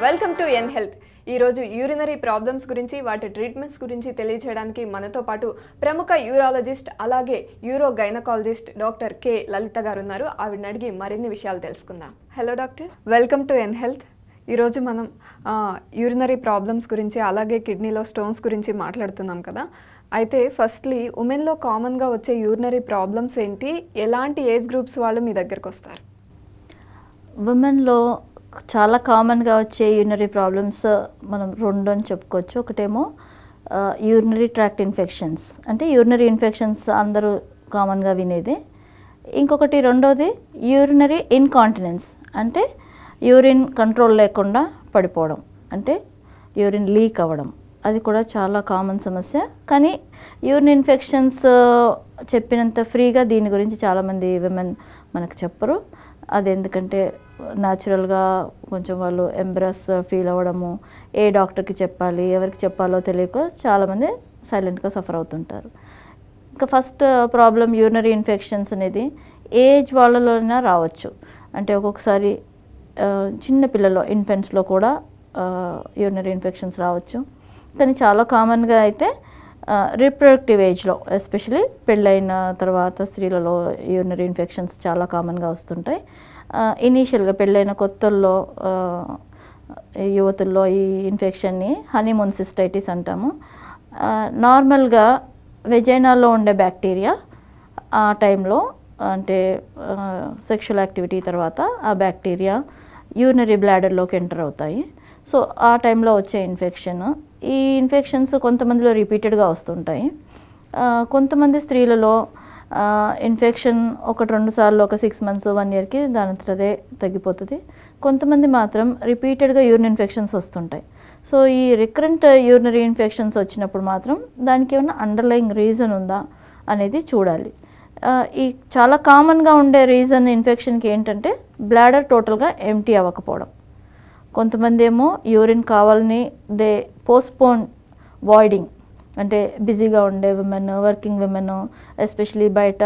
welcome to N health ఈరోజు urinary problems గురించి వాటి ట్రీట్మెంట్స్ గురించి తెలియజేయడానికి మనతో పాటు ప్రముఖ యూరాలజిస్ట్ అలాగే uro gynaecologist doctor K Lalitha garu ఉన్నారు ఆవిడని అడిగి మరిన్ని విషయాలు తెలుసుకుందాం hello doctor welcome to N health ఈరోజు మనం యూరినరీ ప్రాబ్లమ్స్ గురించి అలాగే కిడ్నీలో స్టోన్స్ గురించి మాట్లాడుతున్నాం కదా అయితే ఫస్ట్లీ ఉమెన్లో కామన్గా వచ్చే యూరినరీ ప్రాబ్లమ్స్ ఏంటి ఎలాంటి ఏజ్ గ్రూప్స్ వాళ్ళు మీ దగ్గరకు వస్తారు ఉమెన్లో చాలా కామన్గా వచ్చే యూరినరీ ప్రాబ్లమ్స్ మనం రెండు అని చెప్పుకోవచ్చు ఒకటేమో యూరినరీ ట్రాక్ట్ ఇన్ఫెక్షన్స్ అంటే యూరినరీ ఇన్ఫెక్షన్స్ అందరూ కామన్గా వినేది ఇంకొకటి రెండోది యూరినరీ ఇన్కాంటినెన్స్ అంటే యూరిన్ కంట్రోల్ లేకుండా పడిపోవడం అంటే యూరిన్ లీక్ అవ్వడం అది కూడా చాలా కామన్ సమస్య కానీ యూరిన్ ఇన్ఫెక్షన్స్ చెప్పినంత ఫ్రీగా దీని గురించి చాలామంది విమెన్ మనకు చెప్పరు అది ఎందుకంటే న్యాచురల్గా కొంచెం వాళ్ళు ఎంబ్రస్ ఫీల్ అవ్వడము ఏ డాక్టర్కి చెప్పాలి ఎవరికి చెప్పాలో తెలియక చాలామంది సైలెంట్గా సఫర్ అవుతుంటారు ఇంకా ఫస్ట్ ప్రాబ్లం యూరినరీ ఇన్ఫెక్షన్స్ అనేది ఏజ్ వాళ్ళలోనే రావచ్చు అంటే ఒక్కొక్కసారి ఆ, చిన్న పిల్లల్లో ఇన్ఫెంట్స్లో కూడా యూరినరీ ఇన్ఫెక్షన్స్ రావచ్చు కానీ చాలా కామన్గా అయితే రిప్రొడక్టివ్ ఏజ్లో ఎస్పెషలీ పెళ్ళైన తర్వాత స్త్రీలలో యూరినరీ ఇన్ఫెక్షన్స్ చాలా కామన్గా వస్తుంటాయి ఇనీషియల్గా పెళ్ళైన కొత్తల్లో ఆ, యువతుల్లో ఈ ఇన్ఫెక్షన్ని హనీమూన్ సిస్టైటిస్ అంటాము ఆ, నార్మల్గా వెజైనాలో ఉండే బ్యాక్టీరియా ఆ టైంలో అంటే సెక్షువల్ యాక్టివిటీ తర్వాత ఆ బ్యాక్టీరియా యూరినరీ బ్లాడర్లోకి ఎంటర్ అవుతాయి సో ఆ టైంలో వచ్చే ఇన్ఫెక్షన్ ఈ ఇన్ఫెక్షన్స్ కొంతమందిలో రిపీటెడ్గా వస్తుంటాయి ఆ, కొంతమంది స్త్రీలలో ఇన్ఫెక్షన్ ఒకటి రెండు సార్లు ఒక సిక్స్ మంత్స్ వన్ ఇయర్కి దాని అదే తగ్గిపోతుంది కొంతమంది మాత్రం రిపీటెడ్గా యూరిన్ ఇన్ఫెక్షన్స్ వస్తుంటాయి సో ఈ రికరెంట్ యూరినరీ ఇన్ఫెక్షన్స్ వచ్చినప్పుడు మాత్రం దానికి ఏమైనా అండర్లయింగ్ రీజన్ ఉందా అనేది చూడాలి ఆ, ఈ చాలా కామన్గా ఉండే రీజన్ ఇన్ఫెక్షన్కి ఏంటంటే బ్లాడర్ టోటల్గా ఎంటీ అవ్వకపోవడం కొంతమంది ఏమో యూరిన్ కావాలని దే పోస్ట్పోన్ వాయిడింగ్ అంటే బిజీగా ఉండే విమెన్ వర్కింగ్ విమెన్ ఎస్పెషలీ బయట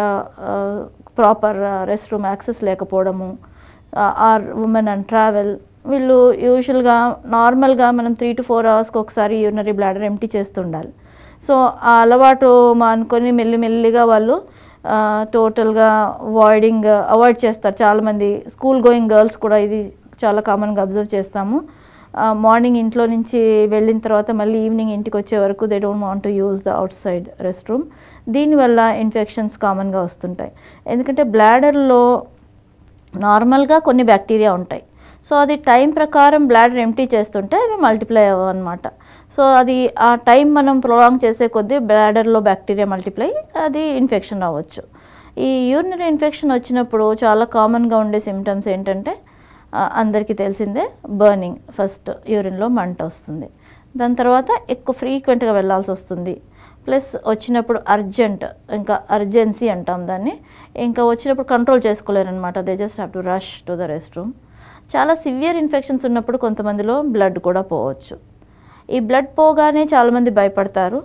ప్రాపర్ రెస్ట్ రూమ్ యాక్సెస్ లేకపోవడము ఆర్ ఉమెన్ అండ్ ట్రావెల్ వీళ్ళు యూజువల్గా నార్మల్గా మనం త్రీ టు ఫోర్ అవర్స్కి ఒకసారి యూరినరీ బ్లాడర్ ఎంటీ చేస్తుండాలి సో ఆ అలవాటు మానుకొని మెల్లిమెల్లిగా వాళ్ళు టోటల్గా వాయిడింగ్ అవాయిడ్ చేస్తారు చాలామంది స్కూల్ గోయింగ్ గర్ల్స్ కూడా ఇది చాలా కామన్గా అబ్జర్వ్ చేస్తాము మార్నింగ్ ఇంట్లో నుంచి వెళ్ళిన తర్వాత మళ్ళీ ఈవినింగ్ ఇంటికి వచ్చే వరకు they don't want to use the outside restroom దీనివల్ల ఇన్ఫెక్షన్స్ కామన్గా వస్తుంటాయి ఎందుకంటే బ్లాడర్లో నార్మల్గా కొన్ని బ్యాక్టీరియా ఉంటాయి సో అది టైం ప్రకారం బ్లాడర్ ఎంటీ చేస్తుంటే అవి మల్టిప్లై అవ్వన్నమాట సో అది ఆ టైం మనం ప్రొలాంగ్ చేసే కొద్దీ బ్లాడర్లో బ్యాక్టీరియా మల్టిప్లై అది ఇన్ఫెక్షన్ అవ్వచ్చు ఈ యూరినరీ ఇన్ఫెక్షన్ వచ్చినప్పుడు చాలా కామన్గా ఉండే సిమ్టమ్స్ ఏంటంటే ఆ, అందరికీ తెలిసిందే బర్నింగ్ ఫస్ట్ యూరిన్లో మంట వస్తుంది దాని తర్వాత ఎక్కువ ఫ్రీక్వెంట్గా వెళ్ళాల్సి వస్తుంది ప్లస్ వచ్చినప్పుడు అర్జెంట్ ఇంకా అర్జెన్సీ అంటాం దాన్ని ఇంకా వచ్చినప్పుడు కంట్రోల్ చేసుకోలేరనమాట they just have to rush to the restroom చాలా సివియర్ ఇన్ఫెక్షన్స్ ఉన్నప్పుడు కొంతమందిలో బ్లడ్ కూడా పోవచ్చు ఈ బ్లడ్ పోగానే చాలామంది భయపడతారు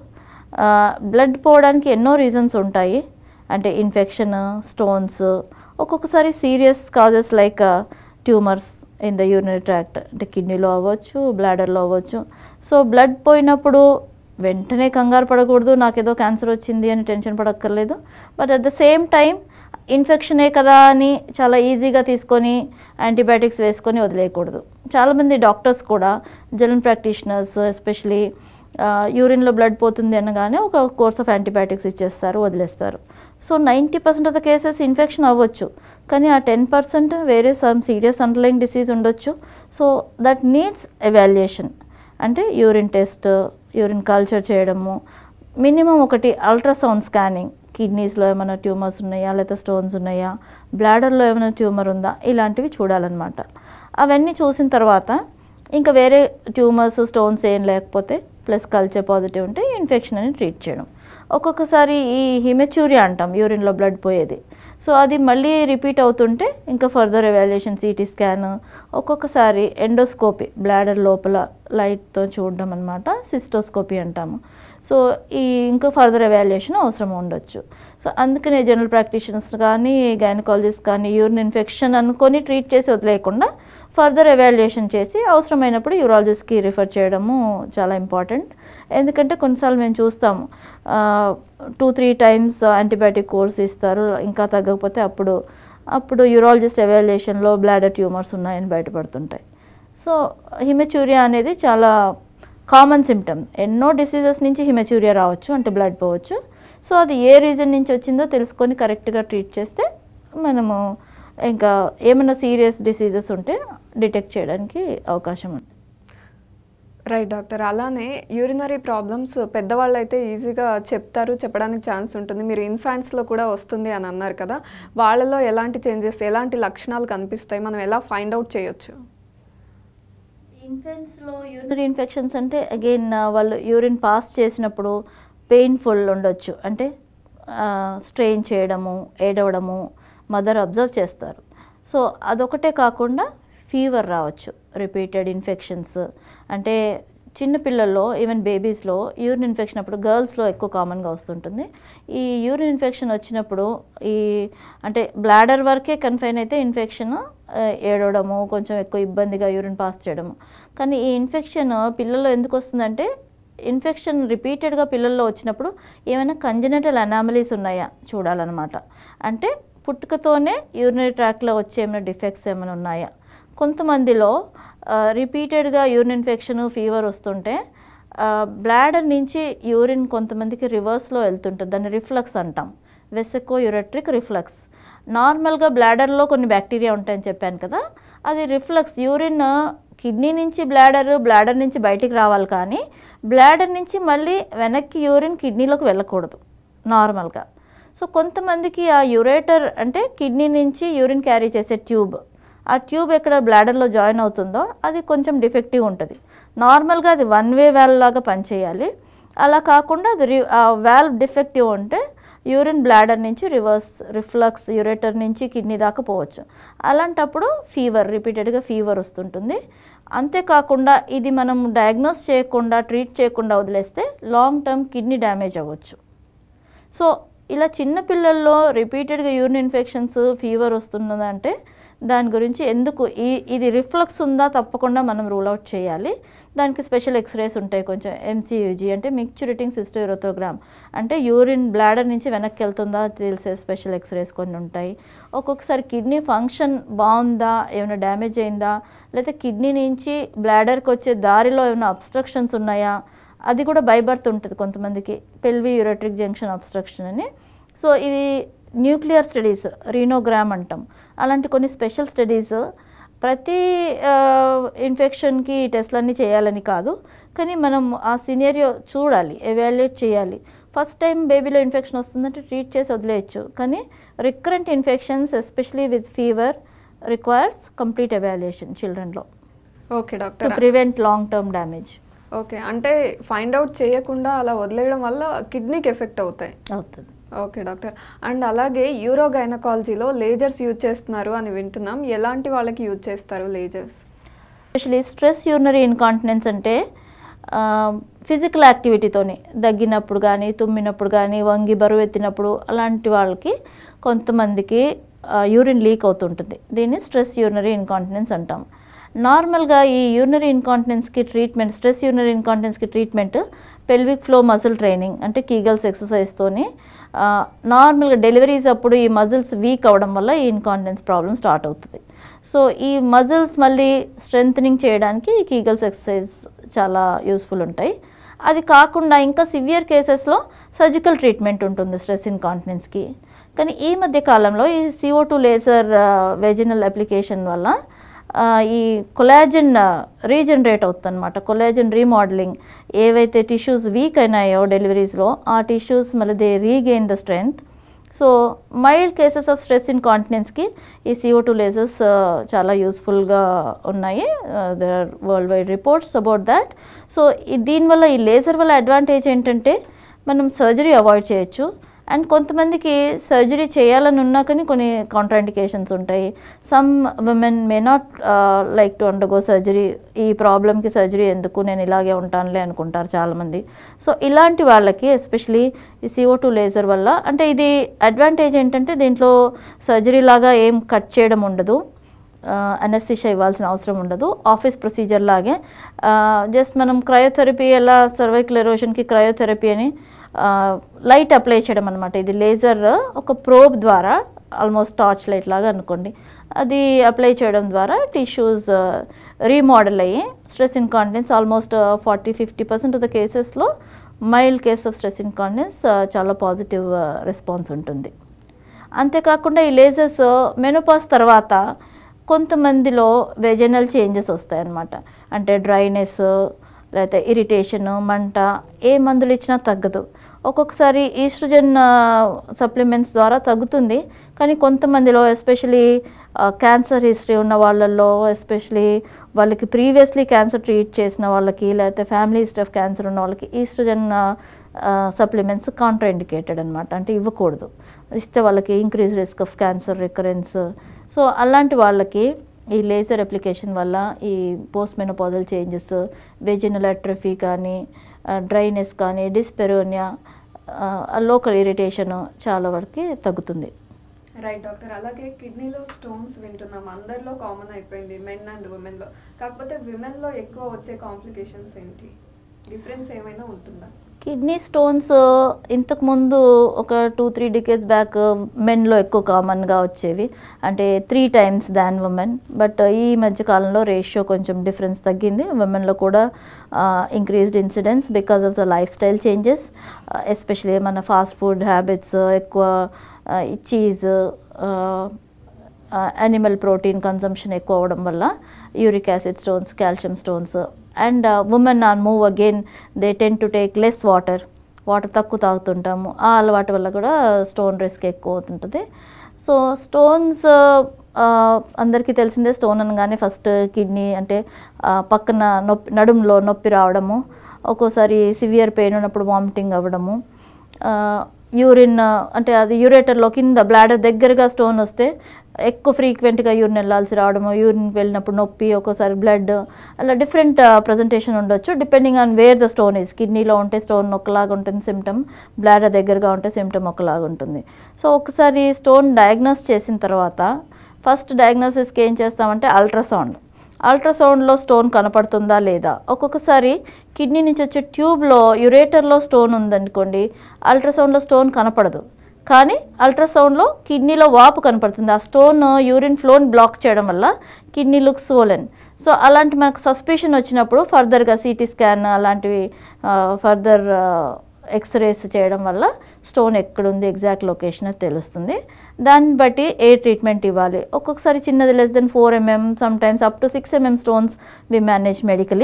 బ్లడ్ పోవడానికి ఎన్నో రీజన్స్ ఉంటాయి అంటే ఇన్ఫెక్షన్ స్టోన్స్ ఒక్కొక్కసారి serious causes like tumours in the urinary tract అంటే కిడ్నీలో అవ్వచ్చు బ్లాడర్లో అవ్వచ్చు సో బ్లడ్ పోయినప్పుడు వెంటనే కంగారు పడకూడదు నాకేదో క్యాన్సర్ వచ్చింది అని టెన్షన్ పడక్కర్లేదు but at the same time ఇన్ఫెక్షనే కదా అని చాలా ఈజీగా తీసుకొని యాంటీబయాటిక్స్ వేసుకొని వదిలేయకూడదు చాలామంది డాక్టర్స్ కూడా జనరల్ ప్రాక్టీషనర్స్ ఎస్పెషలీ యూరిన్లో బ్లడ్ పోతుంది అనగానే ఒక కోర్స్ ఆఫ్ యాంటీబయాటిక్స్ ఇచ్చేస్తారు వదిలేస్తారు so ninety percent of the cases infection అవ్వచ్చు కానీ ఆ టెన్ పర్సెంట్ వేరే సమ్ సీరియస్ అండర్లైన్ డిసీజ్ ఉండొచ్చు సో దట్ నీడ్స్ ఎవాల్యుయేషన్ అంటే యూరిన్ టెస్ట్ యూరిన్ కల్చర్ చేయడము మినిమం ఒకటి అల్ట్రాసౌండ్ స్కానింగ్ కిడ్నీస్లో ఏమైనా ట్యూమర్స్ ఉన్నాయా లేదా స్టోన్స్ ఉన్నాయా బ్లాడర్లో ఏమైనా ట్యూమర్ ఉందా ఇలాంటివి చూడాలన్నమాట అవన్నీ చూసిన తర్వాత ఇంకా వేరే ట్యూమర్స్ స్టోన్స్ ఏం లేకపోతే ప్లస్ కల్చర్ పాజిటివ్ ఉంటే ఇన్ఫెక్షన్ అని ట్రీట్ చేయడం ఒక్కొక్కసారి ఈ హిమెచ్యూరియా అంటాం యూరిన్లో బ్లడ్ పోయేది సో అది మళ్ళీ రిపీట్ అవుతుంటే ఇంకా ఫర్దర్ ఎవాల్యుయేషన్ సిటీ స్కాన్ ఒక్కొక్కసారి ఎండోస్కోపీ బ్లాడర్ లోపల లైట్తో చూడడం అనమాట సిస్టోస్కోపీ అంటాము సో ఈ ఇంకా ఫర్దర్ ఎవాల్యుయేషన్ అవసరం ఉండొచ్చు సో అందుకనే జనరల్ ప్రాక్టీషనర్స్ కానీ గైనకాలజిస్ట్ కానీ యూరిన్ ఇన్ఫెక్షన్ అనుకొని ట్రీట్ చేసి వదిలేయకుండా ఫర్దర్ ఎవాల్యుయేషన్ చేసి అవసరమైనప్పుడు యూరాలజిస్ట్కి రిఫర్ చేయడము చాలా ఇంపార్టెంట్ ఎందుకంటే కొన్నిసార్లు మేము చూస్తాము two three times antibiotic course ఇస్తారు ఇంకా తగ్గకపోతే అప్పుడు అప్పుడు యూరాలజిస్ట్ ఎవాల్యుయేషన్లో బ్లాడర్ ట్యూమర్స్ ఉన్నాయని బయటపడుతుంటాయి సో హిమెచూరియా అనేది చాలా కామన్ సిమ్టమ్ ఎన్నో డిసీజెస్ నుంచి హిమెచూరియా రావచ్చు అంటే బ్లడ్ పోవచ్చు సో అది ఏ రీజన్ నుంచి వచ్చిందో తెలుసుకొని కరెక్ట్గా ట్రీట్ చేస్తే మనము ఇంకా ఏమైనా సీరియస్ డిసీజెస్ ఉంటే డిటెక్ట్ చేయడానికి అవకాశం ఉంది రైట్ డాక్టర్ అలానే యూరినరీ ప్రాబ్లమ్స్ పెద్దవాళ్ళు అయితే ఈజీగా చెప్తారు చెప్పడానికి ఛాన్స్ ఉంటుంది మీరు ఇన్ఫాంట్స్లో కూడా వస్తుంది అని అన్నారు కదా వాళ్ళలో ఎలాంటి చేంజెస్ ఎలాంటి లక్షణాలు కనిపిస్తాయి మనం ఎలా ఫైండ్ అవుట్ చేయొచ్చు ఇన్ఫెంట్స్లో యూరినరీ ఇన్ఫెక్షన్స్ అంటే అగైన్ వాళ్ళు యూరిన్ పాస్ చేసినప్పుడు పెయిన్ఫుల్ ఉండొచ్చు అంటే స్ట్రెయిన్ చేయడము ఏడవడము మదర్ అబ్జర్వ్ చేస్తారు సో అదొకటే కాకుండా ఫీవర్ రావచ్చు రిపీటెడ్ ఇన్ఫెక్షన్స్ అంటే చిన్న పిల్లల్లో ఈవెన్ బేబీస్లో యూరిన్ ఇన్ఫెక్షన్ అప్పుడు గర్ల్స్లో ఎక్కువ కామన్గా వస్తుంటుంది ఈ యూరిన్ ఇన్ఫెక్షన్ వచ్చినప్పుడు ఈ అంటే బ్లాడర్ వరకే కన్ఫైన్ అయితే ఇన్ఫెక్షన్ ఏడవడము కొంచెం ఎక్కువ ఇబ్బందిగా యూరిన్ పాస్ చేయడము కానీ ఈ ఇన్ఫెక్షన్ పిల్లల్లో ఎందుకు వస్తుందంటే ఇన్ఫెక్షన్ రిపీటెడ్గా పిల్లల్లో వచ్చినప్పుడు ఏమైనా కంజనటల్ అనామలీస్ ఉన్నాయా చూడాలన్నమాట అంటే పుట్టుకతోనే యూరినరీ ట్రాక్లో వచ్చే ఏమైనా డిఫెక్ట్స్ ఏమైనా ఉన్నాయా కొంతమందిలో రిపీటెడ్గా యూరిన్ ఇన్ఫెక్షన్ ఫీవర్ వస్తుంటే బ్లాడర్ నుంచి యూరిన్ కొంతమందికి రివర్స్లో వెళ్తుంటుంది దాన్ని రిఫ్లక్స్ అంటాం వెసెకో యూరెట్రిక్ రిఫ్లక్స్ నార్మల్గా బ్లాడర్లో కొన్ని బ్యాక్టీరియా ఉంటాయని చెప్పాను కదా అది రిఫ్లక్స్ యూరిన్ కిడ్నీ నుంచి బ్లాడర్ బ్లాడర్ నుంచి బయటికి రావాలి కానీ బ్లాడర్ నుంచి మళ్ళీ వెనక్కి యూరిన్ కిడ్నీలోకి వెళ్ళకూడదు నార్మల్గా సో కొంతమందికి ఆ యురేటర్ అంటే కిడ్నీ నుంచి యూరిన్ క్యారీ చేసే ట్యూబ్ ఆ ట్యూబ్ ఎక్కడ బ్లాడర్లో జాయిన్ అవుతుందో అది కొంచెం డిఫెక్టివ్ ఉంటుంది నార్మల్గా అది వన్ వే వ్యాల్ లాగా పనిచేయాలి అలా కాకుండా అది రి వాల్వ్ డిఫెక్టివ్ ఉంటే యూరిన్ బ్లాడర్ నుంచి రివర్స్ రిఫ్లక్స్ యూరేటర్ నుంచి కిడ్నీ దాకా పోవచ్చు అలాంటప్పుడు ఫీవర్ రిపీటెడ్గా ఫీవర్ వస్తుంటుంది అంతేకాకుండా ఇది మనం డయాగ్నోస్ చేయకుండా ట్రీట్ చేయకుండా వదిలేస్తే లాంగ్ టర్మ్ కిడ్నీ డ్యామేజ్ అవ్వచ్చు సో ఇలా చిన్న పిల్లల్లో రిపీటెడ్గా యూరిన్ ఇన్ఫెక్షన్స్ ఫీవర్ వస్తున్నదంటే దాని గురించి ఎందుకు ఈ ఇది రిఫ్లక్స్ ఉందా తప్పకుండా మనం రూల్ అవుట్ చేయాలి దానికి స్పెషల్ ఎక్స్రేస్ ఉంటాయి కొంచెం ఎంసీయూజీ అంటే మిక్చురేటింగ్ సిస్టోయూరోథోగ్రామ్ అంటే యూరిన్ బ్లాడర్ నుంచి వెనక్కి వెళ్తుందా తెలిసే స్పెషల్ ఎక్స్రేస్ కొన్ని ఉంటాయి ఒక్కొక్కసారి కిడ్నీ ఫంక్షన్ బాగుందా ఏమైనా డ్యామేజ్ అయిందా లేకపోతే కిడ్నీ నుంచి బ్లాడర్కి వచ్చే దారిలో ఏమైనా అబ్స్ట్రక్షన్స్ ఉన్నాయా అది కూడా బైబర్త్ ఉంటుంది కొంతమందికి పెల్వి యూరట్రిక్ జంక్షన్ అబ్స్ట్రక్షన్ అని సో ఇవి న్యూక్లియర్ స్టడీస్ రీనోగ్రామ్ అంటాం అలాంటి కొన్ని స్పెషల్ స్టడీస్ ప్రతి ఇన్ఫెక్షన్కి టెస్ట్లన్నీ చేయాలని కాదు కానీ మనం ఆ సినేరియో చూడాలి ఎవాల్యుయేట్ చేయాలి ఫస్ట్ టైం బేబీలో ఇన్ఫెక్షన్ వస్తుందంటే ట్రీట్ చేసి వదిలేయచ్చు కానీ recurrent infections especially with fever requires complete evaluation చిల్డ్రన్లో okay to doctor prevent long term damage okay అంటే ఫైండ్ అవుట్ చేయకుండా అలా వదిలేయడం వల్ల కిడ్నీకి ఎఫెక్ట్ అవుతాయి అవుతుంది ఓకే డాక్టర్ అండ్ అలాగే యూరో గైనకాలజీలో లేజర్స్ యూజ్ చేస్తున్నారు అని వింటున్నాం ఎలాంటి వాళ్ళకి యూజ్ చేస్తారు lasers especially stress urinary incontinence అంటే ఫిజికల్ యాక్టివిటీతోని దగ్గినప్పుడు కానీ తుమ్మినప్పుడు కానీ వంగి బరువు ఎత్తినప్పుడు అలాంటి వాళ్ళకి కొంతమందికి యూరిన్ లీక్ అవుతుంటుంది దీన్ని స్ట్రెస్ యూరినరీ ఇన్కాంటినెన్స్ అంటాం నార్మల్గా ఈ యూరినరీ ఇన్కాంటినెన్స్కి ట్రీట్మెంట్ స్ట్రెస్ యూరినరీ ఇన్కాంటినెన్స్కి treatment pelvic floor muscle training అంటే కీగల్స్ ఎక్సర్సైజ్తోని నార్మల్గా డెలివరీస్ అప్పుడు ఈ మజిల్స్ వీక్ అవ్వడం వల్ల ఈ ఇన్కాంటినెన్స్ ప్రాబ్లమ్ స్టార్ట్ అవుతుంది సో ఈ మజిల్స్ మళ్ళీ స్ట్రెంగ్ చేయడానికి ఈ కీగల్స్ ఎక్సర్సైజ్ చాలా యూస్ఫుల్ ఉంటాయి అది కాకుండా ఇంకా సివియర్ కేసెస్లో సర్జికల్ ట్రీట్మెంట్ ఉంటుంది స్ట్రెస్ ఇన్కాంటినెన్స్కి కానీ ఈ మధ్య కాలంలో ఈ CO two laser vaginal application వల్ల ఆ, ఈ కొలాజన్ రీజనరేట్ అవుతుంది అనమాట కొలాజన్ రీమోడలింగ్ ఏవైతే టిష్యూస్ వీక్ అయినాయో డెలివరీస్లో ఆ టిష్యూస్ మళ్ళీ they regain the strength so mild cases of stress ఇన్ కాంటినెన్స్కి ఈ సిఓ టూ లేజర్స్ చాలా యూస్ఫుల్గా ఉన్నాయి there are worldwide reports about that so దీనివల్ల ఈ లేజర్ వల్ల అడ్వాంటేజ్ ఏంటంటే మనం సర్జరీ అవాయిడ్ చేయొచ్చు అండ్ కొంతమందికి సర్జరీ చేయాలని ఉన్నా కానీ కొన్ని కాంట్రాండికేషన్స్ ఉంటాయి some women may not like to undergo surgery ఈ ప్రాబ్లమ్కి సర్జరీ ఎందుకు నేను ఇలాగే ఉంటానులే అనుకుంటారు చాలామంది సో ఇలాంటి వాళ్ళకి ఎస్పెషలీ ఈ సిఓ టూ లేజర్ వల్ల అంటే ఇది అడ్వాంటేజ్ ఏంటంటే దీంట్లో సర్జరీ లాగా ఏం కట్ చేయడం ఉండదు అనస్థిషియా ఇవ్వాల్సిన అవసరం ఉండదు ఆఫీస్ ప్రొసీజర్ లాగే జస్ట్ మనం క్రయోథెరపీ ఎలా సర్వైకల్ ఎరోషన్కి క్రయోథెరపీ అని లైట్ అప్లై చేయడం అనమాట ఇది లేజర్ ఒక ప్రోబ్ ద్వారా ఆల్మోస్ట్ టార్చ్ లైట్ లాగా అనుకోండి అది అప్లై చేయడం ద్వారా టిష్యూస్ రీమోడల్ అయ్యి stress incontinence almost forty fifty percent of the కేసెస్లో mild case of stress incontinence చాలా పాజిటివ్ రెస్పాన్స్ ఉంటుంది అంతేకాకుండా ఈ లేజర్స్ మెనోపాస్ తర్వాత కొంతమందిలో వెజనల్ చేంజెస్ వస్తాయన్నమాట అంటే డ్రైనెస్ లేకపోతే ఇరిటేషన్ మంట ఏ మందులు ఇచ్చినా తగ్గదు ఒక్కొక్కసారి ఈస్ట్రోజన్ సప్లిమెంట్స్ ద్వారా తగ్గుతుంది కానీ కొంతమందిలో ఎస్పెషలీ క్యాన్సర్ హిస్టరీ ఉన్న వాళ్ళల్లో ఎస్పెషలీ వాళ్ళకి ప్రీవియస్లీ క్యాన్సర్ ట్రీట్ చేసిన వాళ్ళకి లేకపోతే ఫ్యామిలీ హిస్టరీ ఆఫ్ క్యాన్సర్ ఉన్న వాళ్ళకి ఈస్ట్రోజన్ సప్లిమెంట్స్ కాంట్రాఇండికేటెడ్ అనమాట అంటే ఇవ్వకూడదు ఇస్తే వాళ్ళకి increase risk of cancer recurrence so అలాంటి వాళ్ళకి ఈ లేజర్ అప్లికేషన్ వల్ల ఈ post menopausal changes vaginal atrophy కానీ డ్రైనెస్ కానీ డిస్పెరోనియా లోకల్ ఇరిటేషన్ చాలా వరకు తగ్గుతుంది రైట్ డాక్టర్ అలాగే కిడ్నీలో స్టోన్స్ వింటున్నాం అందరిలో కామన్ అయిపోయింది మెన్ అండ్ ఉమెన్లో కాకపోతే విమెన్లో ఎక్కువ వచ్చే కాంప్లికేషన్స్ ఏంటి డిఫరెన్స్ ఏమైనా ఉంటుందా కిడ్నీ స్టోన్స్ ఇంతకుముందు ఒక టూ త్రీ డికేట్స్ బ్యాక్ మెన్లో ఎక్కువ కామన్గా వచ్చేవి అంటే three times than women but ఈ మధ్య కాలంలో రేషియో కొంచెం డిఫరెన్స్ తగ్గింది ఉమెన్లో కూడా increased incidence because of the lifestyle changes especially మన ఫాస్ట్ ఫుడ్ హ్యాబిట్స్ ఎక్కువ చీజ్ యానిమల్ ప్రోటీన్ కన్సంప్షన్ ఎక్కువ అవ్వడం వల్ల uric acid stones calcium stones and women on move again they tend to take less water water తక్కువ తాగుతుంటాము ఆ అలవాటు వల్ల కూడా స్టోన్ రిస్క్ ఎక్కువ అవుతుంటుంది సో స్టోన్స్ అందరికీ తెలిసిందే స్టోన్ అనగానే ఫస్ట్ కిడ్నీ అంటే ఆ, పక్కన నొప్పి నడుములో నొప్పి రావడము ఒక్కోసారి సివియర్ పెయిన్ ఉన్నప్పుడు వామిటింగ్ అవ్వడము యూరిన్ అంటే అది యూరేటర్లో కింద బ్లాడర్ దగ్గరగా స్టోన్ వస్తే ఎక్కువ ఫ్రీక్వెంట్గా యూరిన్ వెళ్ళాల్సి రావడము యూరిన్ వెళ్ళినప్పుడు నొప్పి ఒక్కోసారి బ్లడ్ అలా డిఫరెంట్ ప్రజెంటేషన్ ఉండొచ్చు depending on where the stone is కిడ్నీలో ఉంటే స్టోన్ ఒకలాగా ఉంటుంది సిమ్టమ్ బ్లాడర్ దగ్గరగా ఉంటే సిమ్టమ్ ఒకలాగా ఉంటుంది సో ఒకసారి స్టోన్ డయాగ్నోస్ చేసిన తర్వాత ఫస్ట్ డయాగ్నోసిస్కి ఏం చేస్తామంటే అల్ట్రాసౌండ్ అల్ట్రాసౌండ్లో స్టోన్ కనపడుతుందా లేదా ఒక్కొక్కసారి కిడ్నీ నుంచి వచ్చే ట్యూబ్లో యురేటర్లో స్టోన్ ఉందనుకోండి అల్ట్రాసౌండ్లో స్టోన్ కనపడదు కానీ అల్ట్రాసౌండ్లో కిడ్నీలో వాపు కనపడుతుంది ఆ స్టోన్ యూరిన్ ఫ్లోని బ్లాక్ చేయడం వల్ల కిడ్నీ లుక్స్ సోలెన్ సో అలాంటి మనకు సస్పిషన్ వచ్చినప్పుడు ఫర్దర్గా సిటీ స్కాన్ అలాంటివి ఫర్దర్ ఎక్స్రేస్ చేయడం వల్ల స్టోన్ ఎక్కడుంది ఎగ్జాక్ట్ లొకేషన్ అది తెలుస్తుంది దాన్ని బట్టి ఏ ట్రీట్మెంట్ ఇవ్వాలి ఒక్కొక్కసారి చిన్నది less than four mm sometimes up to six mm stones we manage medically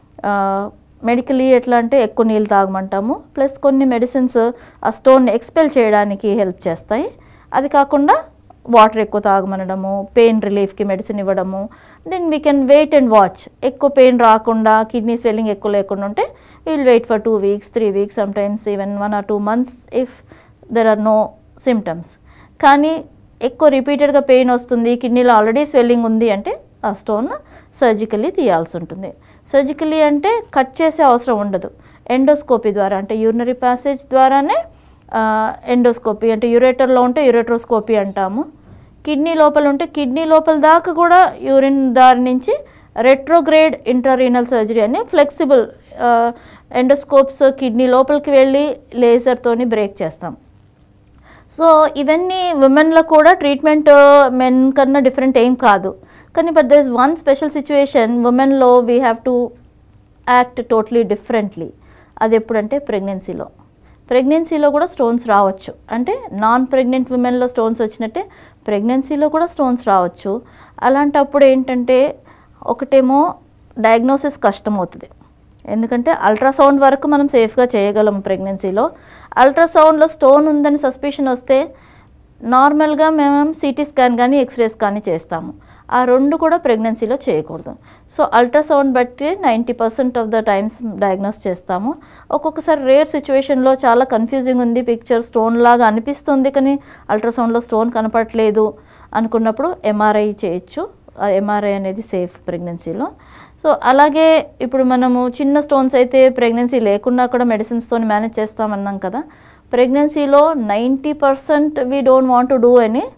medically ఎట్లా అంటే ఎక్కువ నీళ్ళు తాగమంటాము ప్లస్ కొన్ని మెడిసిన్స్ ఆ స్టోన్ ఎక్స్పెల్ చేయడానికి హెల్ప్ చేస్తాయి అది కాకుండా వాటర్ ఎక్కువ తాగమనడము పెయిన్ రిలీఫ్కి మెడిసిన్ ఇవ్వడము then we can wait and watch ఎక్కువ పెయిన్ రాకుండా కిడ్నీ స్వెల్లింగ్ ఎక్కువ లేకుండా ఉంటే will wait for two weeks three weeks sometimes even one or two months if there are no symptoms కానీ ఎక్కువ రిపీటెడ్గా పెయిన్ వస్తుంది కిడ్నీలో ఆల్రెడీ స్వెల్లింగ్ ఉంది అంటే ఆ స్టోన్ సర్జికల్లీ తీయాల్సి ఉంటుంది సర్జికల్లీ అంటే కట్ చేసే అవసరం ఉండదు ఎండోస్కోపీ ద్వారా అంటే యూరినరీ ప్యాసేజ్ ద్వారానే ఎండోస్కోపీ అంటే యురేటర్లో ఉంటే యురేట్రోస్కోపీ అంటాము కిడ్నీ లోపల ఉంటే కిడ్నీ లోపల దాకా కూడా యూరిన్ దారి నుంచి రెట్రోగ్రేడ్ ఇంట్రారీనల్ సర్జరీ అని ఫ్లెక్సిబుల్ ఎండోస్కోప్స్ కిడ్నీ లోపలికి వెళ్ళి లేజర్తోని బ్రేక్ చేస్తాం సో ఇవన్నీ విమెన్లో కూడా ట్రీట్మెంట్ మెన్ కన్నా డిఫరెంట్ ఏం కాదు కానీ but there is one special situation ఉమెన్లో we have to act totally differently అది ఎప్పుడంటే ప్రెగ్నెన్సీలో ప్రెగ్నెన్సీలో కూడా స్టోన్స్ రావచ్చు అంటే నాన్ ప్రెగ్నెంట్ విమెన్లో స్టోన్స్ వచ్చినట్టే ప్రెగ్నెన్సీలో కూడా స్టోన్స్ రావచ్చు అలాంటప్పుడు ఏంటంటే ఒకటేమో డయాగ్నోసిస్ కష్టం అవుతుంది ఎందుకంటే అల్ట్రాసౌండ్ వరకు మనం సేఫ్గా చేయగలం ప్రెగ్నెన్సీలో అల్ట్రాసౌండ్లో స్టోన్ ఉందని సస్పిషన్ వస్తే నార్మల్గా మేము సిటీ స్కాన్ కానీ ఎక్స్రేస్ కానీ చేస్తాము ఆ రెండు కూడా ప్రెగ్నెన్సీలో చేయకూడదు సో అల్ట్రాసౌండ్ బట్టి ninety percent of the times diagnose చేస్తాము ఒక్కొక్కసారి రేర్ సిచ్యువేషన్లో చాలా కన్ఫ్యూజింగ్ ఉంది పిక్చర్ స్టోన్ లాగా అనిపిస్తుంది కానీ అల్ట్రాసౌండ్లో స్టోన్ కనపడట్లేదు అనుకున్నప్పుడు ఎంఆర్ఐ చేయొచ్చు ఆ ఎంఆర్ఐ అనేది సేఫ్ ప్రెగ్నెన్సీలో సో అలాగే ఇప్పుడు మనము చిన్న స్టోన్స్ అయితే ప్రెగ్నెన్సీ లేకుండా కూడా మెడిసిన్స్తో మేనేజ్ చేస్తామన్నాం కదా ప్రెగ్నెన్సీలో ninety percent we don't want to do అని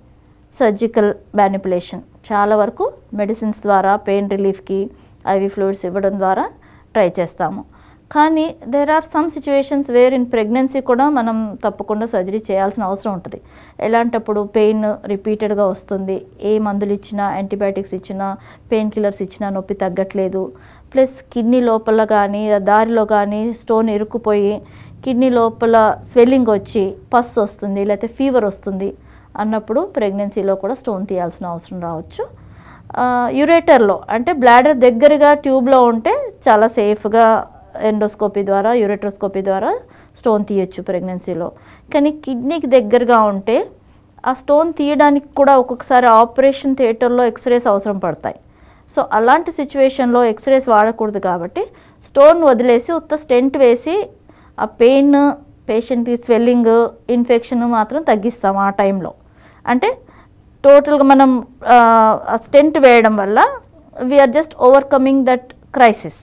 సర్జికల్ మ్యానిపులేషన్ చాలా వరకు మెడిసిన్స్ ద్వారా పెయిన్ రిలీఫ్కి ఐవి ఫ్లూయిడ్స్ ఇవ్వడం ద్వారా ట్రై చేస్తాము కానీ there are some situations where in pregnancy కూడా మనం తప్పకుండా సర్జరీ చేయాల్సిన అవసరం ఉంటుంది ఎలాంటప్పుడు పెయిన్ రిపీటెడ్గా వస్తుంది ఏ మందులు ఇచ్చినా యాంటీబయాటిక్స్ ఇచ్చినా పెయిన్ కిల్లర్స్ ఇచ్చినా నొప్పి తగ్గట్లేదు ప్లస్ కిడ్నీ లోపల కానీ దారిలో కానీ స్టోన్ ఇరుక్కుపోయి కిడ్నీ లోపల స్వెల్లింగ్ వచ్చి పస్ వస్తుంది లేకపోతే ఫీవర్ వస్తుంది అన్నప్పుడు ప్రెగ్నెన్సీలో కూడా స్టోన్ తీయాల్సిన అవసరం రావచ్చు యురేటర్లో అంటే బ్లాడర్ దగ్గరగా ట్యూబ్లో ఉంటే చాలా సేఫ్గా ఎండోస్కోపీ ద్వారా యూరెట్రోస్కోపీ ద్వారా స్టోన్ తీయొచ్చు ప్రెగ్నెన్సీలో కానీ కిడ్నీకి దగ్గరగా ఉంటే ఆ స్టోన్ తీయడానికి కూడా ఒక్కొక్కసారి ఆపరేషన్ థియేటర్లో ఎక్స్రేస్ అవసరం పడతాయి సో అలాంటి సిచ్యువేషన్లో ఎక్స్రేస్ వాడకూడదు కాబట్టి స్టోన్ వదిలేసి ఉత్త స్టెంట్ వేసి ఆ పెయిన్ పేషెంట్కి స్వెల్లింగ్ ఇన్ఫెక్షన్ మాత్రం తగ్గిస్తాం ఆ టైంలో అంటే టోటల్గా మనం స్టెంట్ వేయడం వల్ల we are just overcoming that crisis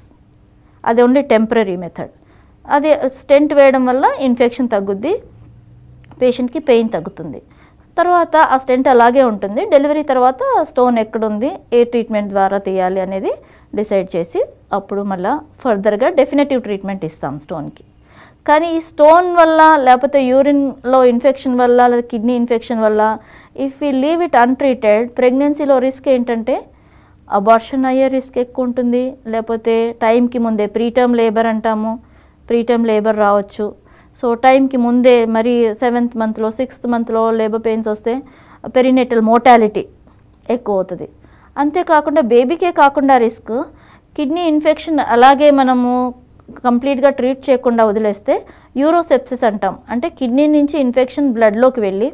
అది ఓన్లీ టెంపరీ మెథడ్ అది స్టెంట్ వేయడం వల్ల ఇన్ఫెక్షన్ తగ్గుద్ది పేషెంట్కి పెయిన్ తగ్గుతుంది తర్వాత ఆ స్టెంట్ అలాగే ఉంటుంది డెలివరీ తర్వాత స్టోన్ ఎక్కడుంది ఏ ట్రీట్మెంట్ ద్వారా తీయాలి అనేది డిసైడ్ చేసి అప్పుడు మళ్ళీ ఫర్దర్గా డెఫినెటివ్ ట్రీట్మెంట్ ఇస్తాం స్టోన్కి కానీ ఈ స్టోన్ వల్ల లేకపోతే యూరిన్లో ఇన్ఫెక్షన్ వల్ల లేదా కిడ్నీ ఇన్ఫెక్షన్ వల్ల if you leave it untreated ప్రెగ్నెన్సీలో రిస్క్ ఏంటంటే అబార్షన్ అయ్యే రిస్క్ ఎక్కువ ఉంటుంది లేకపోతే టైంకి ముందే ప్రీటర్మ్ లేబర్ అంటాము ప్రీటర్మ్ లేబర్ రావచ్చు సో టైంకి ముందే మరి సెవెంత్ మంత్లో సిక్స్త్ మంత్లో లేబర్ పెయిన్స్ వస్తే పెరినేటల్ మోటాలిటీ ఎక్కువ అవుతుంది అంతేకాకుండా బేబీకే కాకుండా రిస్క్ కిడ్నీ ఇన్ఫెక్షన్ అలాగే మనము కంప్లీట్గా ట్రీట్ చేయకుండా వదిలేస్తే యూరోసెప్సిస్ అంటాం అంటే కిడ్నీ నుంచి ఇన్ఫెక్షన్ బ్లడ్లోకి వెళ్ళి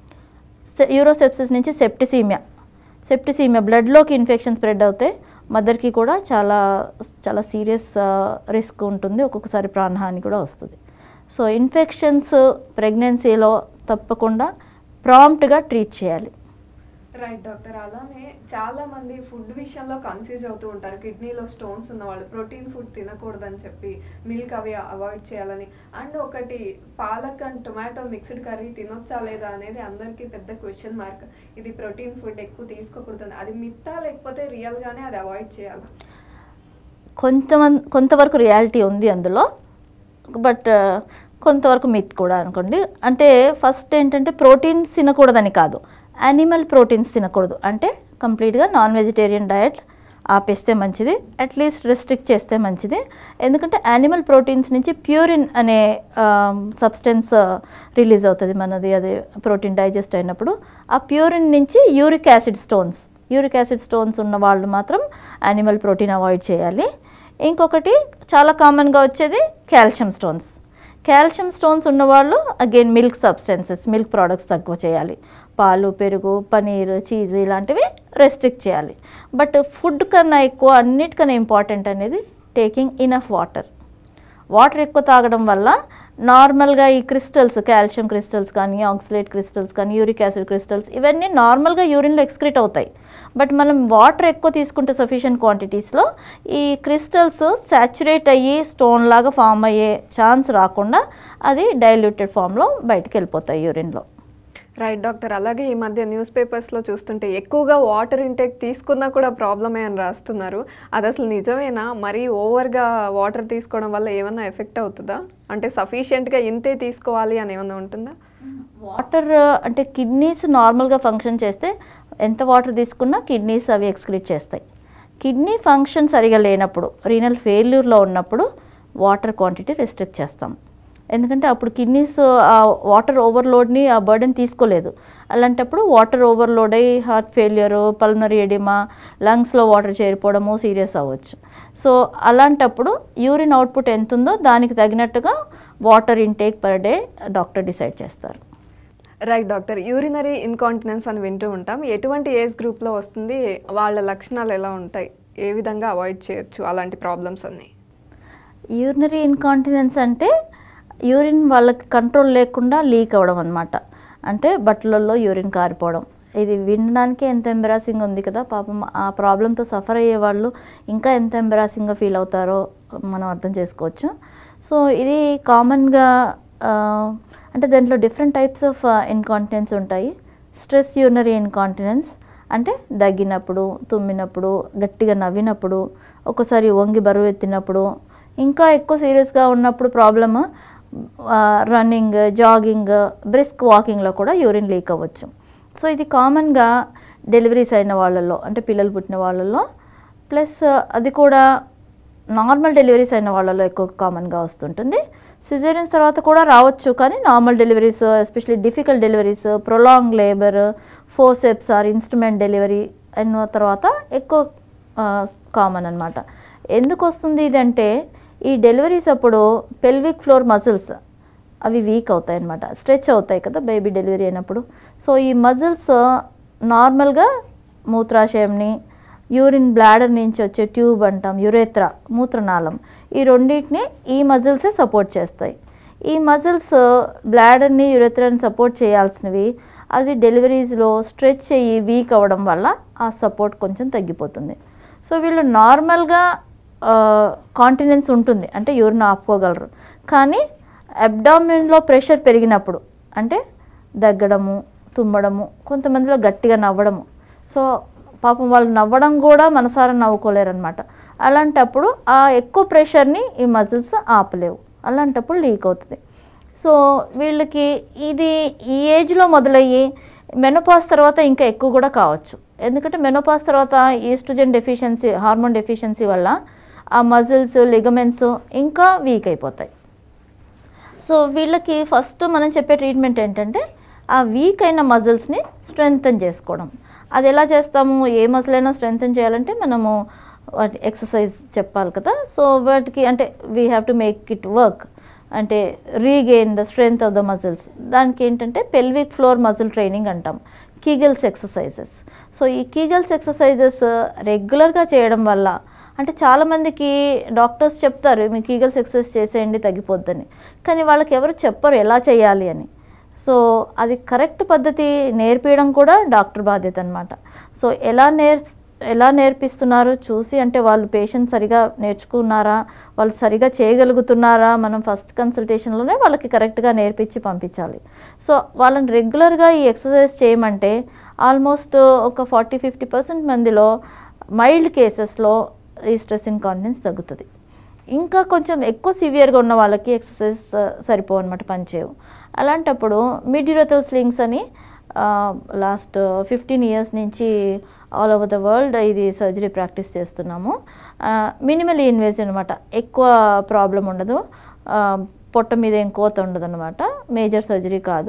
యూరోసెప్సిస్ నుంచి సెప్టిసీమియా సెప్టిసీమియా బ్లడ్లోకి ఇన్ఫెక్షన్ స్ప్రెడ్ అవుతే మదర్కి కూడా చాలా చాలా సీరియస్ రిస్క్ ఉంటుంది ఒక్కొక్కసారి ప్రాణహాని కూడా వస్తుంది సో ఇన్ఫెక్షన్స్ ప్రెగ్నెన్సీలో తప్పకుండా ప్రాంప్ట్గా ట్రీట్ చేయాలి రైట్ డాక్టర్ అలానే చాలా మంది ఫుడ్ విషయంలో కన్ఫ్యూజ్ అవుతూ ఉంటారు కిడ్నీలో స్టోన్స్ ఉన్న వాళ్ళు ప్రోటీన్ ఫుడ్ తినకూడదని చెప్పి మిల్క్ అవి అవాయిడ్ చేయాలని అండ్ ఒకటి palak and tomato mixed curry తినొచ్చా లేదా అనేది అందరికీ పెద్ద క్వశ్చన్ మార్క్ ఇది ప్రోటీన్ ఫుడ్ ఎక్కువ తీసుకోకూడదని అది మిత్తా లేకపోతే రియల్గానే అది అవాయిడ్ చేయాలా కొంతమంది కొంతవరకు రియాలిటీ ఉంది అందులో బట్ కొంతవరకు మిత్ కూడా అనుకోండి అంటే ఫస్ట్ ఏంటంటే ప్రోటీన్స్ తినకూడదని కాదు యానిమల్ ప్రోటీన్స్ తినకూడదు అంటే కంప్లీట్గా నాన్ వెజిటేరియన్ డయట్ ఆపేస్తే మంచిది అట్లీస్ట్ రెస్ట్రిక్ట్ చేస్తే మంచిది ఎందుకంటే యానిమల్ ప్రోటీన్స్ నుంచి ప్యూరిన్ అనే సబ్స్టెన్స్ రిలీజ్ అవుతుంది మనది అది ప్రోటీన్ డైజెస్ట్ అయినప్పుడు ఆ ప్యూరిన్ నుంచి uric acid stones uric acid stones ఉన్న వాళ్ళు మాత్రం యానిమల్ ప్రోటీన్ అవాయిడ్ చేయాలి ఇంకొకటి చాలా కామన్గా వచ్చేది కాల్షియం స్టోన్స్ కాల్షియం స్టోన్స్ ఉన్నవాళ్ళు again milk substances milk products తక్కువ చేయాలి పాలు పెరుగు పనీర్ చీజ్ ఇలాంటివి రెస్ట్రిక్ట్ చేయాలి బట్ ఫుడ్ కన్నా ఎక్కువ అన్నిటికన్నా ఇంపార్టెంట్ అనేది టేకింగ్ ఇనఫ్ వాటర్ వాటర్ ఎక్కువ తాగడం వల్ల నార్మల్గా ఈ క్రిస్టల్స్ కాల్షియం క్రిస్టల్స్ కానీ ఆక్సిలేట్ క్రిస్టల్స్ కానీ యూరిక్ యాసిడ్ క్రిస్టల్స్ ఇవన్నీ నార్మల్గా యూరిన్లో ఎక్స్క్రీట్ అవుతాయి బట్ మనం వాటర్ ఎక్కువ తీసుకుంటే సఫిషియెంట్ క్వాంటిటీస్లో ఈ క్రిస్టల్స్ సాచురేట్ అయ్యి స్టోన్ లాగా ఫామ్ అయ్యే ఛాన్స్ రాకుండా అది డైల్యూటెడ్ ఫామ్లో బయటకు వెళ్ళిపోతాయి యూరిన్లో రైట్ డాక్టర్ అలాగే ఈ మధ్య న్యూస్ పేపర్స్లో చూస్తుంటే ఎక్కువగా వాటర్ ఇంటేక్ తీసుకున్నా కూడా ప్రాబ్లమే అని రాస్తున్నారు అది అసలు నిజమేనా మరీ ఓవర్గా వాటర్ తీసుకోవడం వల్ల ఏమన్నా ఎఫెక్ట్ అవుతుందా అంటే సఫిషియెంట్గా ఇంతే తీసుకోవాలి అని ఏమన్నా ఉంటుందా వాటర్ అంటే కిడ్నీస్ నార్మల్గా ఫంక్షన్ చేస్తే ఎంత వాటర్ తీసుకున్నా కిడ్నీస్ అవి ఎక్స్క్రీట్ చేస్తాయి కిడ్నీ ఫంక్షన్ సరిగా లేనప్పుడు రీనల్ ఫెయిల్యూర్లో ఉన్నప్పుడు వాటర్ క్వాంటిటీ రెస్ట్రిక్ట్ చేస్తాం ఎందుకంటే అప్పుడు కిడ్నీస్ ఆ వాటర్ ఓవర్లోడ్ని ఆ బర్డెన్ తీసుకోలేదు అలాంటప్పుడు వాటర్ ఓవర్లోడ్ అయ్యి హార్ట్ ఫెయిల్యూర్ పల్మనరీ ఎడిమా లంగ్స్లో వాటర్ చేరిపోవడము సీరియస్ అవ్వచ్చు సో అలాంటప్పుడు యూరిన్ అవుట్పుట్ ఎంత ఉందో దానికి తగినట్టుగా water intake per day doctor decide చేస్తారు రైట్ డాక్టర్ యూరినరీ ఇన్కాంటినెన్స్ అని వింటూ ఉంటాం ఎటువంటి ఏజ్ గ్రూప్లో వస్తుంది వాళ్ళ లక్షణాలు ఎలా ఉంటాయి ఏ విధంగా అవాయిడ్ చేయొచ్చు అలాంటి ప్రాబ్లమ్స్ అన్నీ యూరినరీ ఇన్కాంటినెన్స్ అంటే యూరిన్ వాళ్ళకి కంట్రోల్ లేకుండా లీక్ అవ్వడం అనమాట అంటే బట్టలలో యూరిన్ కారిపోవడం ఇది వినడానికి ఎంత ఎంబరాసింగ్ ఉంది కదా పాపం ఆ ప్రాబ్లంతో సఫర్ అయ్యే వాళ్ళు ఇంకా ఎంత ఎంబరాసింగ్గా ఫీల్ అవుతారో మనం అర్థం చేసుకోవచ్చు సో ఇది కామన్గా అంటే దాంట్లో డిఫరెంట్ టైప్స్ ఆఫ్ ఇన్కాంటినెన్స్ ఉంటాయి స్ట్రెస్ యూరినరీ ఇన్కాంటినెన్స్ అంటే దగ్గినప్పుడు తుమ్మినప్పుడు గట్టిగా నవ్వినప్పుడు ఒక్కోసారి వంగి బరువు ఎత్తినప్పుడు ఇంకా ఎక్కువ సీరియస్గా ఉన్నప్పుడు ప్రాబ్లమ్ రన్నింగ్ జాగింగ్ బ్రిస్క్ వాకింగ్లో కూడా యూరిన్ లీక్ అవ్వచ్చు సో ఇది కామన్గా డెలివరీస్ అయిన వాళ్ళల్లో అంటే పిల్లలు పుట్టిన వాళ్ళల్లో ప్లస్ అది కూడా నార్మల్ డెలివరీస్ అయిన వాళ్ళలో ఎక్కువ కామన్గా వస్తుంటుంది సిజేరియన్స్ తర్వాత కూడా రావచ్చు కానీ normal deliveries especially difficult deliveries prolong labour forceps or instrument delivery అయిన తర్వాత ఎక్కువ కామన్ అనమాట ఎందుకు వస్తుంది ఇది అంటే ఈ డెలివరీస్ అప్పుడు పెల్విక్ ఫ్లోర్ మజిల్స్ అవి వీక్ అవుతాయి అనమాట స్ట్రెచ్ అవుతాయి కదా బేబీ డెలివరీ అయినప్పుడు సో ఈ మజిల్స్ నార్మల్గా మూత్రాశయంని యూరిన్ బ్లాడర్ నుంచి వచ్చే ట్యూబ్ అంటాం యురేత్రా మూత్రనాళం ఈ రెండింటిని ఈ మజిల్సే సపోర్ట్ చేస్తాయి ఈ మజిల్స్ బ్లాడర్ని యురేత్రాని సపోర్ట్ చేయాల్సినవి అది డెలివరీస్లో స్ట్రెచ్ అయ్యి వీక్ అవ్వడం వల్ల ఆ సపోర్ట్ కొంచెం తగ్గిపోతుంది సో వీళ్ళు నార్మల్గా కాంటినెన్స్ ఉంటుంది అంటే యూరిన్ ఆపుకోగలరు కానీ అబ్డామిన్లో ప్రెషర్ పెరిగినప్పుడు అంటే దగ్గడము తుమ్మడము కొంతమందిలో గట్టిగా నవ్వడము సో పాపం వాళ్ళు నవ్వడం కూడా మనసారా నవ్వుకోలేరు అనమాట అలాంటప్పుడు ఆ ఎక్కువ ప్రెషర్ని ఈ మజిల్స్ ఆపలేవు అలాంటప్పుడు లీక్ అవుతుంది సో వీళ్ళకి ఇది ఈ ఏజ్లో మొదలయ్యి మెనోపాస్ తర్వాత ఇంకా ఎక్కువ కూడా కావచ్చు ఎందుకంటే మెనోపాస్ తర్వాత ఈస్ట్రోజన్ డెఫిషియన్సీ హార్మోన్ డెఫిషియన్సీ వల్ల ఆ మజిల్స్ లిగమెంట్స్ ఇంకా వీక్ అయిపోతాయి సో వీళ్ళకి ఫస్ట్ మనం చెప్పే ట్రీట్మెంట్ ఏంటంటే ఆ వీక్ అయిన మజిల్స్ని స్ట్రెంగ్తన్ చేసుకోవడం అది ఎలా చేస్తాము ఏ మజిల్ అయినా స్ట్రెంగ్తన్ చేయాలంటే మనము వాటి ఎక్సర్సైజ్ చెప్పాలి కదా సో వాటికి అంటే we have to make it work అంటే regain the strength of the muscles దానికి ఏంటంటే పెల్విక్ ఫ్లోర్ మజిల్ ట్రైనింగ్ అంటాం కీగల్స్ ఎక్సర్సైజెస్ సో ఈ కీగల్స్ ఎక్సర్సైజెస్ రెగ్యులర్గా చేయడం వల్ల అంటే చాలామందికి డాక్టర్స్ చెప్తారు మీ కీగల్స్ ఎక్సర్సైజ్ చేసేయండి తగ్గిపోద్దని కానీ వాళ్ళకి ఎవరు చెప్పరు ఎలా చేయాలి అని సో అది కరెక్ట్ పద్ధతి నేర్పించడం కూడా డాక్టర్ బాధ్యత అనమాట సో ఎలా నేర్ ఎలా నేర్పిస్తున్నారో చూసి అంటే వాళ్ళు పేషెంట్ సరిగా నేర్చుకున్నారా వాళ్ళు సరిగా చేయగలుగుతున్నారా మనం ఫస్ట్ కన్సల్టేషన్లోనే వాళ్ళకి కరెక్ట్గా నేర్పించి పంపించాలి సో వాళ్ళని రెగ్యులర్గా ఈ ఎక్సర్సైజ్ చేయమంటే ఆల్మోస్ట్ ఒక ఫార్టీ ఫిఫ్టీ పర్సెంట్ మందిలో మైల్డ్ కేసెస్లో ఈ స్ట్రెస్ ఇన్కాంటినెన్స్ తగ్గుతుంది ఇంకా కొంచెం ఎక్కువ సివియర్గా ఉన్న వాళ్ళకి ఎక్సర్సైజ్ సరిపోవు అనమాట పనిచేయవు అలాంటప్పుడు మిడ్ యూరోథల్ స్లింగ్స్ అని లాస్ట్ ఫిఫ్టీన్ ఇయర్స్ నుంచి ఆల్ ఓవర్ ద వరల్డ్ ఇది సర్జరీ ప్రాక్టీస్ చేస్తున్నాము మినిమల్ ఇన్వేజ్ అనమాట ఎక్కువ ప్రాబ్లం ఉండదు ఆ, పొట్ట మీద ఏం కోత ఉండదు అనమాట మేజర్ సర్జరీ కాదు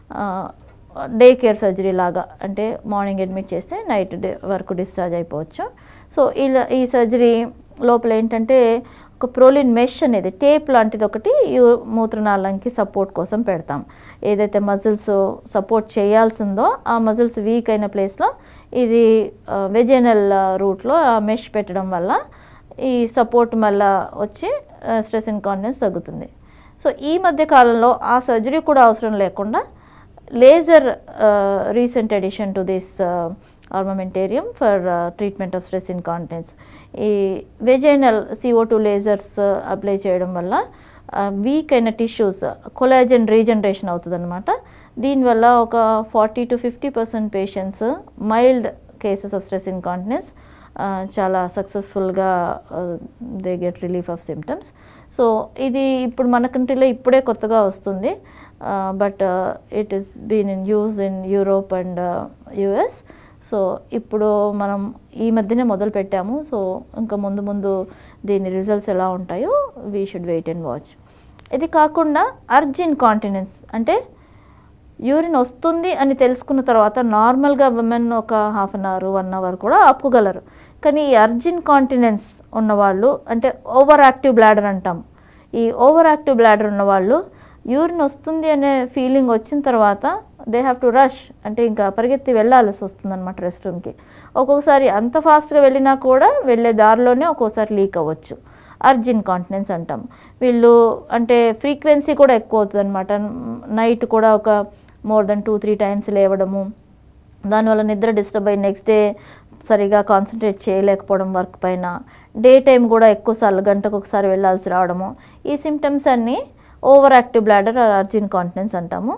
డే కేర్ సర్జరీ లాగా అంటే మార్నింగ్ అడ్మిట్ చేస్తే నైట్ డే వరకు డిశ్చార్జ్ అయిపోవచ్చు సో ఇలా ఈ సర్జరీ లోపల ఏంటంటే ఒక ప్రోలిన్ మెష్ అనేది టేప్ లాంటిది ఒకటి యూ మూత్రనాళంకి సపోర్ట్ కోసం పెడతాం ఏదైతే మజిల్స్ సపోర్ట్ చేయాల్సిందో ఆ మజిల్స్ వీక్ అయిన ప్లేస్లో ఇది వెజైనల్ రూట్లో ఆ మెష్ పెట్టడం వల్ల ఈ సపోర్ట్ మళ్ళా వచ్చి స్ట్రెస్ ఇన్కాన్ఫిడెన్స్ తగ్గుతుంది సో ఈ మధ్య కాలంలో ఆ సర్జరీ కూడా అవసరం లేకుండా laser recent addition to this armamentarium for treatment of stress incontinence ఈ vaginal CO two lasers apply చేయడం వల్ల వీక్ అయిన టిష్యూస్ కొలాజన్ రీజనరేషన్ అవుతుంది అనమాట దీనివల్ల ఒక forty to fifty percent patients mild cases of stress incontinence చాలా సక్సెస్ఫుల్గా they get relief of symptoms so ఇది ఇప్పుడు మన కంట్రీలో ఇప్పుడే కొత్తగా వస్తుంది but it is been in use in Europe and US so ఇప్పుడు మనం ఈ మధ్యనే మొదలు పెట్టాము సో ఇంకా ముందు ముందు దీని రిజల్ట్స్ ఎలా ఉంటాయో we should wait and watch ఇది కాకుండా అర్జిన్ కాంటినెన్స్ అంటే యూరిన్ వస్తుంది అని తెలుసుకున్న తర్వాత నార్మల్గా విమెన్ ఒక half an hour one hour కూడా ఆపుకోగలరు కానీ ఈ అర్జిన్ కాంటినెన్స్ ఉన్నవాళ్ళు అంటే ఓవర్ యాక్టివ్ బ్లాడర్ అంటాం ఈ ఓవర్ యాక్టివ్ బ్లాడర్ ఉన్నవాళ్ళు యూరిన్ వస్తుంది అనే ఫీలింగ్ వచ్చిన తర్వాత దే హ్యావ్ టు రష్ అంటే ఇంకా పరిగెత్తి వెళ్ళాల్సి వస్తుంది అనమాట రెస్ట్ రూమ్కి ఒక్కొక్కసారి అంత ఫాస్ట్గా వెళ్ళినా కూడా వెళ్ళే దారిలోనే ఒక్కోసారి లీక్ అవ్వచ్చు అర్జిన్ కాంటినెన్స్ అంటాం వీళ్ళు అంటే ఫ్రీక్వెన్సీ కూడా ఎక్కువ అవుతుంది అనమాట నైట్ కూడా ఒక more than two three times లేవడము దానివల్ల నిద్ర డిస్టర్బ్ అయ్యి నెక్స్ట్ డే సరిగా కాన్సన్ట్రేట్ చేయలేకపోవడం వర్క్ పైన డే టైం కూడా ఎక్కువసార్లు గంటకు ఒకసారి వెళ్ళాల్సి రావడము ఈ సిమ్టమ్స్ అన్నీ overactive bladder urge incontinence అంటాము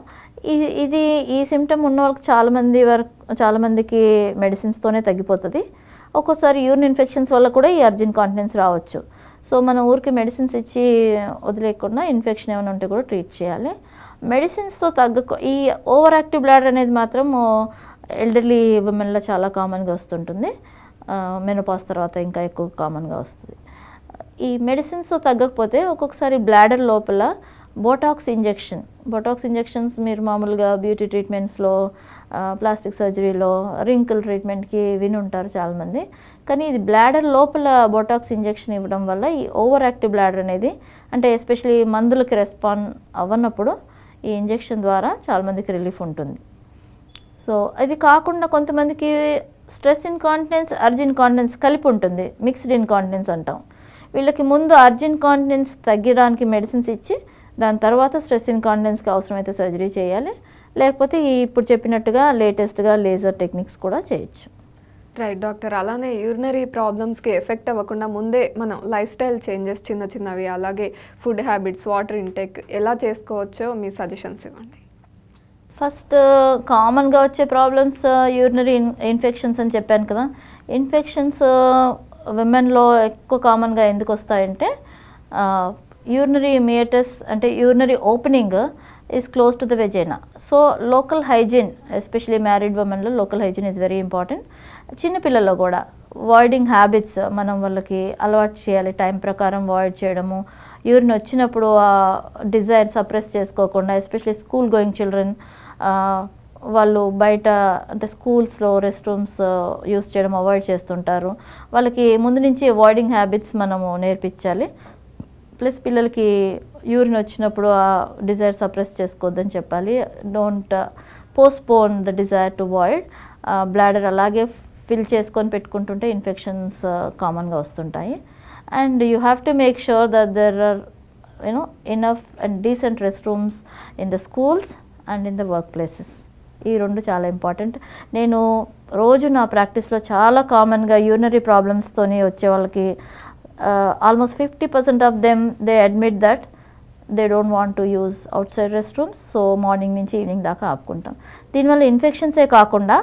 ఇది ఇది ఈ సిమ్టమ్ ఉన్న వాళ్ళకి చాలామంది వరకు చాలామందికి మెడిసిన్స్తోనే తగ్గిపోతుంది ఒక్కోసారి యూరిన్ ఇన్ఫెక్షన్స్ వల్ల కూడా ఈ అర్జెంట్ కాంటినెన్స్ రావచ్చు సో మన ఊరికి మెడిసిన్స్ ఇచ్చి వదిలేయకుండా ఇన్ఫెక్షన్ ఏమైనా ఉంటే కూడా ట్రీట్ చేయాలి మెడిసిన్స్తో తగ్గ ఈ ఓవర్ యాక్టివ్ బ్లాడర్ అనేది మాత్రం ఎల్డర్లీ ఉమెన్లో చాలా కామన్గా వస్తుంటుంది మెనోపాస్ తర్వాత ఇంకా ఎక్కువ కామన్గా వస్తుంది ఈ మెడిసిన్స్తో తగ్గకపోతే ఒక్కొక్కసారి బ్లాడర్ లోపల బోటాక్స్ ఇంజెక్షన్ బోటాక్స్ ఇంజెక్షన్స్ మీరు మామూలుగా బ్యూటీ ట్రీట్మెంట్స్లో ప్లాస్టిక్ సర్జరీలో రింకిల్ ట్రీట్మెంట్కి విని ఉంటారు చాలామంది కానీ ఇది బ్లాడర్ లోపల బోటాక్స్ ఇంజెక్షన్ ఇవ్వడం వల్ల ఈ ఓవర్ యాక్టివ్ బ్లాడర్ అనేది అంటే ఎస్పెషలీ మందులకి రెస్పాండ్ అవ్వనప్పుడు ఈ ఇంజెక్షన్ ద్వారా చాలామందికి రిలీఫ్ ఉంటుంది సో ఇది కాకుండా కొంతమందికి స్ట్రెస్ ఇన్కాంటినెన్స్ అర్జెంట్ కాంటినెన్స్ కలిపి ఉంటుంది మిక్స్డ్ ఇన్కాంటినెన్స్ అంటాం వీళ్ళకి ముందు అర్జెంట్ కాంటినెన్స్ తగ్గడానికి మెడిసిన్స్ ఇచ్చి దాని తర్వాత స్ట్రెస్ ఇన్కాంటినెన్స్కి అవసరమైతే సర్జరీ చేయాలి లేకపోతే ఈ ఇప్పుడు చెప్పినట్టుగా లేటెస్ట్గా లేజర్ టెక్నిక్స్ కూడా చేయొచ్చు రైట్ డాక్టర్ అలానే యూరినరీ ప్రాబ్లమ్స్కి ఎఫెక్ట్ అవ్వకుండా ముందే మనం లైఫ్ స్టైల్ చేంజెస్ చిన్న చిన్నవి అలాగే ఫుడ్ హ్యాబిట్స్ వాటర్ ఇంటేక్ ఎలా చేసుకోవచ్చో మీ సజెషన్స్ ఇవ్వండి ఫస్ట్ కామన్గా వచ్చే ప్రాబ్లమ్స్ యూరినరీ ఇన్ఫెక్షన్స్ అని చెప్పాను కదా ఇన్ఫెక్షన్స్ విమెన్లో ఎక్కువ కామన్గా ఎందుకు వస్తాయంటే యూరినరీ మియటస్ అంటే urinary opening is close to the vagina so local hygiene especially married ఉమెన్లో local hygiene is very important చిన్నపిల్లల్లో కూడా వాయిడింగ్ హ్యాబిట్స్ మనం వాళ్ళకి అలవాటు చేయాలి టైం ప్రకారం వాయిడ్ చేయడము యూరిన్ వచ్చినప్పుడు ఆ డిజైర్ సప్రెస్ చేసుకోకుండా ఎస్పెషలీ స్కూల్ గోయింగ్ చిల్డ్రన్ వాళ్ళు బయట అంటే స్కూల్స్లో రెస్ట్ రూమ్స్ యూస్ చేయడం అవాయిడ్ చేస్తుంటారు వాళ్ళకి ముందు నుంచి అవాయిడింగ్ హ్యాబిట్స్ మనము నేర్పించాలి ప్లస్ పిల్లలకి యూరిన్ వచ్చినప్పుడు ఆ డిజైర్ సప్రెస్ చేసుకోవద్దని చెప్పాలి don't postpone the desire to void bladder అలాగే ఫిల్ చేసుకొని పెట్టుకుంటుంటే ఇన్ఫెక్షన్స్ కామన్గా వస్తుంటాయి and you have to make sure that there are you know enough and decent rest rooms in the schools and in the work places ఈ రెండు చాలా important నేను రోజు నా ప్రాక్టీస్లో చాలా కామన్గా యూరినరీ ప్రాబ్లమ్స్తోని వచ్చే వాళ్ళకి almost fifty percent of them they admit that they don't want to use outside rest rooms so morning నుంచి ఈవినింగ్ దాకా ఆపుకుంటాం దీనివల్ల ఇన్ఫెక్షన్సే కాకుండా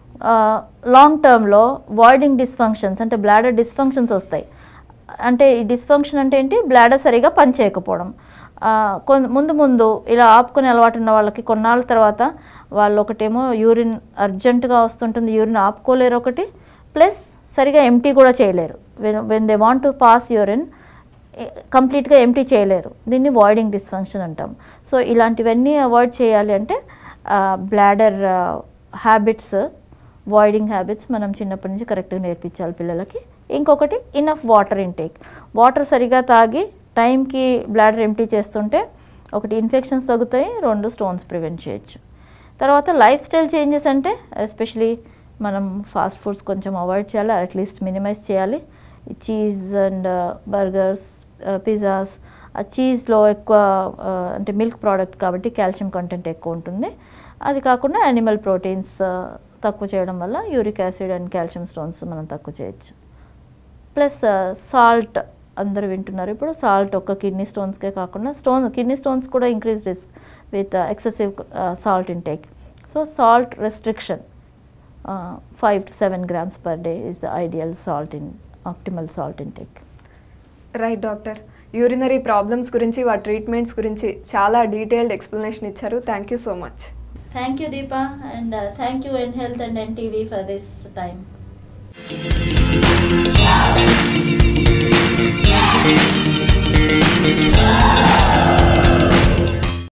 లాంగ్ టర్మ్లో వాయిడింగ్ డిస్ఫంక్షన్స్ అంటే బ్లాడర్ డిస్ఫంక్షన్స్ వస్తాయి అంటే ఈ డిస్ఫంక్షన్ అంటే ఏంటి బ్లాడర్ సరిగా పనిచేయకపోవడం కొంత ముందు ముందు ఇలా ఆపుకునే అలవాటు ఉన్న వాళ్ళకి కొన్నాళ్ళ తర్వాత వాళ్ళు ఒకటేమో యూరిన్ అర్జెంటుగా వస్తుంటుంది యూరిన్ ఆపుకోలేరు ఒకటి ప్లస్ సరిగా ఎంటీ కూడా చేయలేరు when when they want to pass urine కంప్లీట్గా ఎంటీ చేయలేరు దీన్ని వాయిడింగ్ డిస్ఫంక్షన్ అంటాం సో ఇలాంటివన్నీ అవాయిడ్ చేయాలి అంటే బ్లాడర్ హ్యాబిట్స్ వాయిడింగ్ హ్యాబిట్స్ మనం చిన్నప్పటి నుంచి కరెక్ట్గా నేర్పించాలి పిల్లలకి ఇంకొకటి ఇనఫ్ వాటర్ ఇంటేక్ వాటర్ సరిగా తాగి టైంకి బ్లాడర్ ఎంటీ చేస్తుంటే ఒకటి ఇన్ఫెక్షన్స్ తగ్గుతాయి రెండు స్టోన్స్ ప్రివెంట్ చేయొచ్చు తర్వాత లైఫ్ స్టైల్ చేంజెస్ అంటే ఎస్పెషలీ మనం ఫాస్ట్ ఫుడ్స్ కొంచెం అవాయిడ్ చేయాలి అట్లీస్ట్ మినిమైజ్ చేయాలి చీజ్ అండ్ బర్గర్స్ పిజ్జాస్ ఆ చీజ్లో ఎక్కువ అంటే మిల్క్ ప్రోడక్ట్ కాబట్టి కాల్షియం కంటెంట్ ఎక్కువ ఉంటుంది అది కాకుండా యానిమల్ ప్రోటీన్స్ తక్కువ చేయడం వల్ల uric acid and calcium stones మనం తక్కువ చేయొచ్చు ప్లస్ సాల్ట్ అందరూ వింటున్నారు ఇప్పుడు సాల్ట్ ఒక్క కిడ్నీ స్టోన్స్కే కాకుండా స్టోన్ కిడ్నీ స్టోన్స్ కూడా increase risk with excessive salt intake so salt restriction five to seven grams per day is the ideal salt in optimal salt intake right doctor urinary problems గురించి వాటి treatments గురించి చాలా detailed explanation ఇచ్చారు thank you so much thank you Deepa and thank you N health and N TV for this time